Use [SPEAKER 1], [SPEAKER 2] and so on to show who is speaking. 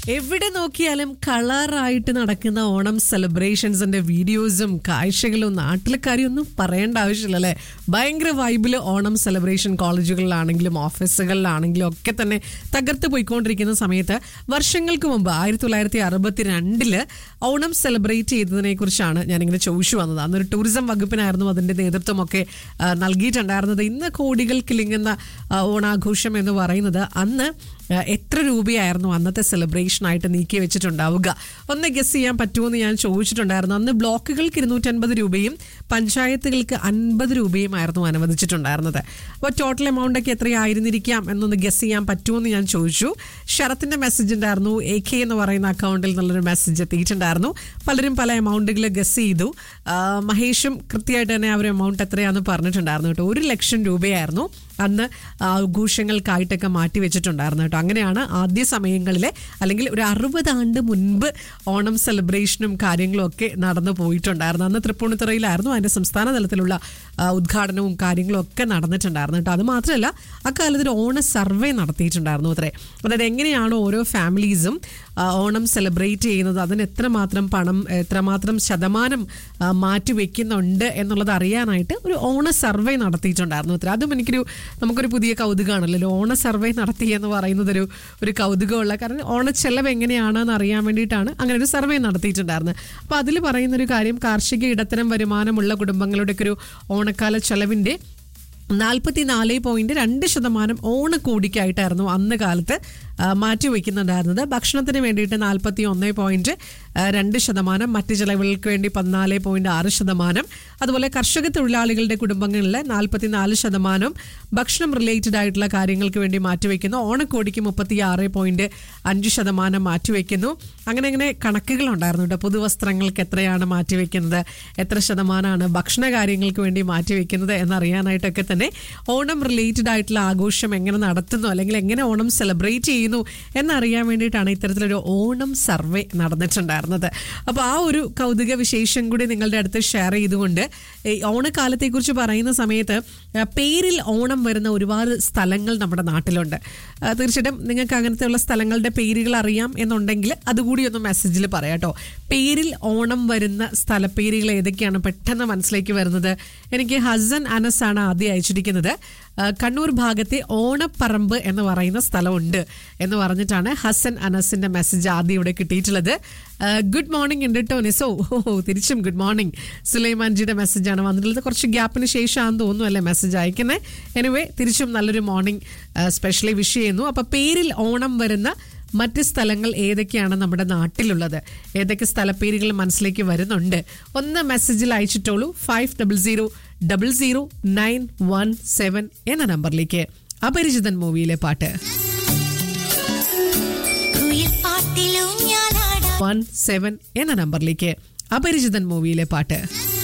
[SPEAKER 1] എവിടെ നോക്കിയാലും കളറായിട്ട് നടക്കുന്ന ഓണം സെലിബ്രേഷൻസിന്റെ വീഡിയോസും കാഴ്ചകളും നാട്ടിലെ കാര്യമൊന്നും പറയേണ്ട ആവശ്യമില്ല അല്ലേ ഭയങ്കര വൈബില് ഓണം സെലിബ്രേഷൻ കോളേജുകളിലാണെങ്കിലും ഓഫീസുകളിലാണെങ്കിലും ഒക്കെ തന്നെ തകർത്ത് പോയിക്കൊണ്ടിരിക്കുന്ന സമയത്ത് വർഷങ്ങൾക്ക് മുമ്പ് ആയിരത്തി തൊള്ളായിരത്തി അറുപത്തി രണ്ടില് ഓണം സെലിബ്രേറ്റ് ചെയ്തതിനെ കുറിച്ചാണ് ഞാനിങ്ങനെ ചോദിച്ചു വന്നത് അന്നൊരു ടൂറിസം വകുപ്പിനായിരുന്നു അതിന്റെ നേതൃത്വമൊക്കെ ആ, നൽകിയിട്ടുണ്ടായിരുന്നത് ഇന്ന് കോടികൾ കിളിങ്ങുന്ന ആ, ഓണാഘോഷം എന്ന് പറയുന്നത് അന്ന് ആ, എത്ര രൂപയായിരുന്നു അന്നത്തെ സെലിബ്രേഷൻ ആയിട്ട് നീക്കി വെച്ചിട്ടുണ്ടാവുക ഒന്ന് ഗസ് ചെയ്യാൻ പറ്റുമെന്ന് ഞാൻ ചോദിച്ചിട്ടുണ്ടായിരുന്നു അന്ന് ബ്ലോക്കുകൾക്ക് ഇരുന്നൂറ്റൻപത് രൂപയും പഞ്ചായത്തുകൾക്ക് അൻപത് രൂപയുമായിരുന്നു അനുവദിച്ചിട്ടുണ്ടായിരുന്നത് അപ്പോൾ ടോട്ടൽ എമൗണ്ട് ഒക്കെ എത്രയായിരുന്നിരിക്കാം എന്നൊന്ന് ഗസ് ചെയ്യാൻ പറ്റുമെന്ന് ഞാൻ ചോദിച്ചു ശരത്തിന്റെ മെസ്സേജ് ഉണ്ടായിരുന്നു എ കെ എന്ന് പറയുന്ന അക്കൗണ്ടിൽ നിന്നുള്ളൊരു മെസ്സേജ് എത്തിയിട്ടുണ്ടായിരുന്നു പലരും പല എമൗണ്ടുകൾ ഗസ് ചെയ്തു ആ, മഹേഷും കൃത്യമായിട്ട് തന്നെ ആ ഒരു എമൗണ്ട് എത്രയാണെന്ന് പറഞ്ഞിട്ടുണ്ടായിരുന്നു കേട്ടോ ഒരു ലക്ഷം രൂപയായിരുന്നു അന്ന് ആഘോഷങ്ങൾക്കായിട്ടൊക്കെ മാറ്റി വെച്ചിട്ടുണ്ടായിരുന്നു കേട്ടോ അങ്ങനെയാണ് ആദ്യ സമയങ്ങളിലെ അല്ലെങ്കിൽ ഒരു അറുപത് ആണ്ട് മുൻപ് ഓണം സെലിബ്രേഷനും കാര്യങ്ങളും ഒക്കെ നടന്നു പോയിട്ടുണ്ടായിരുന്നു അന്ന് തൃപ്പൂണിത്തുറയിലായിരുന്നു അതിന്റെ സംസ്ഥാന തലത്തിലുള്ള ആ, ഉദ്ഘാടനവും കാര്യങ്ങളും ഒക്കെ നടന്നിട്ടുണ്ടായിരുന്നു കേട്ടോ അത് മാത്രമല്ല അക്കാലത്ത് ഒരു ഓണ സർവേ നടത്തിയിട്ടുണ്ടായിരുന്നു അത്രേ അതായത് എങ്ങനെയാണ് ഓരോ ഫാമിലീസും ആ, ഓണം സെലിബ്രേറ്റ് ചെയ്യുന്നത് അതിന് എത്രമാത്രം പണം എത്രമാത്രം ശതമാനം ആ, മാറ്റി വെക്കുന്നുണ്ട് എന്നുള്ളത് അറിയാനായിട്ട് ഒരു ഓണ സർവേ നടത്തിയിട്ടുണ്ടായിരുന്നു അത്ര അതും എനിക്കൊരു നമുക്കൊരു പുതിയ കൗതുകമാണല്ലോ ഓണ സർവേ നടത്തി എന്ന് പറയുന്നത് ഒരു ഒരു കൗതുകമുള്ള കാരണം ഓണച്ചെലവ് എങ്ങനെയാണെന്ന് അറിയാൻ വേണ്ടിയിട്ടാണ് അങ്ങനെ ഒരു സർവേ നടത്തിയിട്ടുണ്ടായിരുന്നത് അപ്പോൾ അതിൽ പറയുന്ന ഒരു കാര്യം കാർഷിക ഇടത്തരം വരുമാനമുള്ള കുടുംബങ്ങളുടെ ഒക്കെ ഒരു ഓണക്കാല ചെലവിൻ്റെ നാൽപ്പത്തി നാല് പോയിന്റ് രണ്ട് ശതമാനം ഓണക്കോടിക്കായിട്ടായിരുന്നു അന്ന് കാലത്ത് ആ, മാറ്റിവെക്കുന്നുണ്ടായിരുന്നത് ഭക്ഷണത്തിന് വേണ്ടിയിട്ട് നാൽപ്പത്തി ഒന്ന് പോയിന്റ് ആ, രണ്ട് ശതമാനം മറ്റ് ചെലവുകൾക്ക് വേണ്ടി പതിനാല് പോയിന്റ് ആറ് ശതമാനം അതുപോലെ കർഷക തൊഴിലാളികളുടെ കുടുംബങ്ങളിൽ നാൽപ്പത്തിനാല് ശതമാനം ഭക്ഷണം റിലേറ്റഡ് ആയിട്ടുള്ള കാര്യങ്ങൾക്ക് വേണ്ടി മാറ്റിവെക്കുന്നു ഓണക്കോടിക്ക് മുപ്പത്തി ആറ് പോയിന്റ് അഞ്ച് ശതമാനം മാറ്റിവെക്കുന്നു അങ്ങനെ അങ്ങനെ കണക്കുകൾ ഉണ്ടായിരുന്നു കേട്ടോ പുതുവസ്ത്രങ്ങൾക്ക് എത്രയാണ് മാറ്റിവെക്കുന്നത് എത്ര ശതമാനമാണ് ഭക്ഷണ കാര്യങ്ങൾക്ക് വേണ്ടി മാറ്റിവെക്കുന്നത് എന്നറിയാനായിട്ടൊക്കെ തന്നെ ഓണം റിലേറ്റഡ് ആയിട്ടുള്ള ആഘോഷം എങ്ങനെ നടത്തുന്നു അല്ലെങ്കിൽ എങ്ങനെ ഓണം സെലിബ്രേറ്റ് ചെയ്യുന്നു എന്നറിയാൻ വേണ്ടിയിട്ടാണ് ഇത്തരത്തിലൊരു ഓണം സർവേ നടന്നിട്ടുണ്ടായിരുന്നത് അപ്പോൾ ആ ഒരു കൗതുക വിശേഷം കൂടി നിങ്ങളുടെ അടുത്ത് ഷെയർ ചെയ്തുകൊണ്ട് ഈ ഓണക്കാലത്തെക്കുറിച്ച് പറയുന്ന സമയത്ത് ആ, പേരിൽ ഓണം വരുന്ന ഒരുപാട് സ്ഥലങ്ങൾ നമ്മുടെ നാട്ടിലുണ്ട് ആ, തീർച്ചയായിട്ടും നിങ്ങൾക്ക് അങ്ങനത്തെയുള്ള സ്ഥലങ്ങളുടെ പേരുകൾ അറിയാം എന്നുണ്ടെങ്കിൽ അതുകൂടി ഒന്ന് മെസ്സേജിൽ പറയാം കേട്ടോ പേരിൽ ഓണം വരുന്ന സ്ഥലപ്പേരുകൾ ഏതൊക്കെയാണ് പെട്ടെന്ന് മനസ്സിലേക്ക് വരുന്നത് എനിക്ക് ഹസൻ അനസ് ആണ് ആദ്യം അയച്ചിരിക്കുന്നത് ആ, കണ്ണൂർ ഭാഗത്തെ ഓണപ്പറമ്പ് എന്ന് പറയുന്ന സ്ഥലമുണ്ട് എന്ന് പറഞ്ഞിട്ടാണ് ഹസൻ അനസിന്റെ മെസ്സേജ് ആദ്യം ഇവിടെ കിട്ടിയിട്ടുള്ളത് ആ, ഗുഡ് മോർണിംഗ് ഉണ്ട് കേട്ടോ നിസോ ഓ തിരിച്ചും ഗുഡ് മോർണിംഗ് സുലൈമാൻജിയുടെ മെസ്സേജാണ് വന്നിട്ടുള്ളത് കുറച്ച് ഗ്യാപ്പിന് ശേഷമാണെന്ന് തോന്നുന്നു അല്ലേ മെസ്സേജ് അയക്കുന്നത് എനിവേ തിരിച്ചും നല്ലൊരു മോർണിംഗ് സ്പെഷ്യലി വിഷ് ചെയ്യുന്നു അപ്പൊ പേരിൽ ഓണം വരുന്ന മറ്റ് സ്ഥലങ്ങൾ ഏതൊക്കെയാണ് നമ്മുടെ നാട്ടിലുള്ളത് ഏതൊക്കെ സ്ഥലപ്പേരുകൾ മനസ്സിലേക്ക് വരുന്നുണ്ട് ഒന്ന് മെസ്സേജിൽ അയച്ചിട്ടുള്ളൂ five double zero double zero nine one seven എന്ന നമ്പറിലേക്ക് അപരിചിതൻ മൂവിയിലെ പാട്ട്
[SPEAKER 2] കുയിൽ പാട്ടിലും ഞാനാടാം
[SPEAKER 1] വൺ സെവൻ എന്ന നമ്പറിലേക്ക് അപരിചിതൻ മൂവിയിലെ പാട്ട്